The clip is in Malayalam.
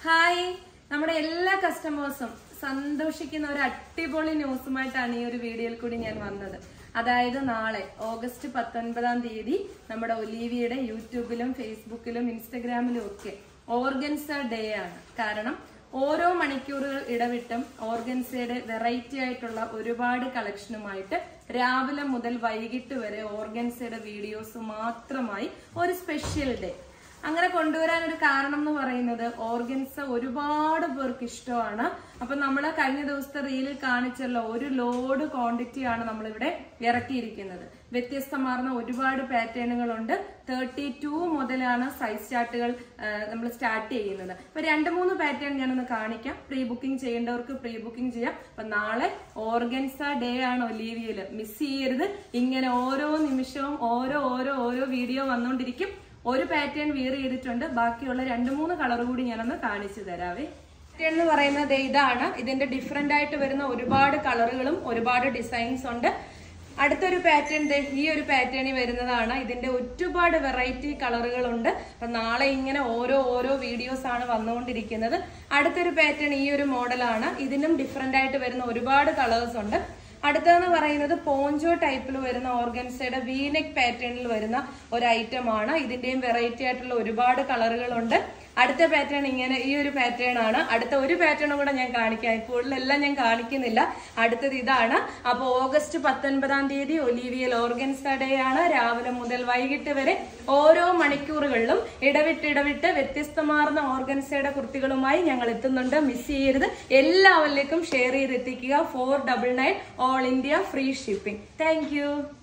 ഹായ് നമ്മുടെ എല്ലാ കസ്റ്റമേഴ്സും സന്തോഷിക്കുന്ന ഒരു അടിപൊളി ന്യൂസുമായിട്ടാണ് ഈ ഒരു വീഡിയോയിൽ കൂടി ഞാൻ വന്നത് അതായത് നാളെ ഓഗസ്റ്റ് പത്തൊൻപതാം തീയതി നമ്മുടെ ഒലീവിയുടെ യൂട്യൂബിലും ഫേസ്ബുക്കിലും ഇൻസ്റ്റഗ്രാമിലും ഒക്കെ ഓർഗൻസ ഡേ ആണ് കാരണം ഓരോ മണിക്കൂറുകൾ ഇടവിട്ടും ഓർഗൻസയുടെ വെറൈറ്റി ആയിട്ടുള്ള ഒരുപാട് കളക്ഷനുമായിട്ട് രാവിലെ മുതൽ വൈകിട്ട് വരെ ഓർഗൻസയുടെ വീഡിയോസ് മാത്രമായി ഒരു സ്പെഷ്യൽ ഡേ അങ്ങനെ കൊണ്ടുവരാൻ ഒരു കാരണം എന്ന് പറയുന്നത് ഓർഗൻസ ഒരുപാട് പേർക്ക് ഇഷ്ടമാണ് അപ്പൊ നമ്മൾ കഴിഞ്ഞ ദിവസത്തെ റീലിൽ കാണിച്ചല്ലോ ഒരു ലോഡ് ക്വാണ്ടിറ്റി ആണ് നമ്മളിവിടെ ഇറക്കിയിരിക്കുന്നത് വ്യത്യസ്തമാർന്ന ഒരുപാട് പാറ്റേണുകളുണ്ട് തേർട്ടി ടു മുതലാണ് സൈസ് ചാർട്ടുകൾ നമ്മൾ സ്റ്റാർട്ട് ചെയ്യുന്നത് അപ്പൊ രണ്ട് മൂന്ന് പാറ്റേൺ ഞാനൊന്ന് കാണിക്കാം പ്രീ ബുക്കിംഗ് ചെയ്യേണ്ടവർക്ക് പ്രീ ബുക്കിംഗ് ചെയ്യാം അപ്പൊ നാളെ ഓർഗൻസ ഡേ ആണ് ഒലീവിയയില് മിസ് ചെയ്യരുത് ഇങ്ങനെ ഓരോ നിമിഷവും ഓരോ ഓരോ ഓരോ വീഡിയോ വന്നുകൊണ്ടിരിക്കും ഒരു പാറ്റേൺ വിയർ ചെയ്തിട്ടുണ്ട് ബാക്കിയുള്ള രണ്ട് മൂന്ന് കളർ കൂടി ഞാനൊന്ന് കാണിച്ചു തരാവേ പാറ്റേൺ എന്ന് പറയുന്നത് ഇതാണ് ഇതിന്റെ ഡിഫറെന്റ് ആയിട്ട് വരുന്ന ഒരുപാട് കളറുകളും ഒരുപാട് ഡിസൈൻസ് ഉണ്ട് അടുത്തൊരു പാറ്റേൺ ഈ ഒരു പാറ്റേണിൽ വരുന്നതാണ് ഇതിന്റെ ഒരുപാട് വെറൈറ്റി കളറുകളുണ്ട് അപ്പൊ നാളെ ഇങ്ങനെ ഓരോ ഓരോ വീഡിയോസ് ആണ് വന്നുകൊണ്ടിരിക്കുന്നത് അടുത്തൊരു പാറ്റേൺ ഈ ഒരു മോഡലാണ് ഇതിനും ഡിഫറെന്റ് ആയിട്ട് വരുന്ന ഒരുപാട് കളേഴ്സ് ഉണ്ട് അടുത്തതെന്ന് പറയുന്നത് പോഞ്ചോ ടൈപ്പിൽ വരുന്ന ഓർഗൻസയുടെ വീനെക് പാറ്റേണിൽ വരുന്ന ഒരു ഐറ്റം ആണ് ഇതിന്റെയും വെറൈറ്റി ആയിട്ടുള്ള ഒരുപാട് കളറുകളുണ്ട് അടുത്ത പാറ്റേൺ ഇങ്ങനെ ഈ ഒരു പാറ്റേൺ ആണ് അടുത്ത ഒരു പാറ്റേണും കൂടെ ഞാൻ കാണിക്കാം കൂടുതലെല്ലാം ഞാൻ കാണിക്കുന്നില്ല അടുത്തത് ഇതാണ് അപ്പൊ ഓഗസ്റ്റ് പത്തൊൻപതാം തീയതി ഒലീവിയൽ ഓർഗൻസ ഡേ ആണ് രാവിലെ മുതൽ വൈകിട്ട് വരെ ഓരോ മണിക്കൂറുകളിലും ഇടവിട്ട് ഇടവിട്ട് വ്യത്യസ്തമാർന്ന ഓർഗൻസയുടെ കുർത്തികളുമായി ഞങ്ങൾ എത്തുന്നുണ്ട് മിസ് ചെയ്യരുത് എല്ലാവരിലേക്കും ഷെയർ ചെയ്ത് എത്തിക്കുക four double nine all India free shipping thank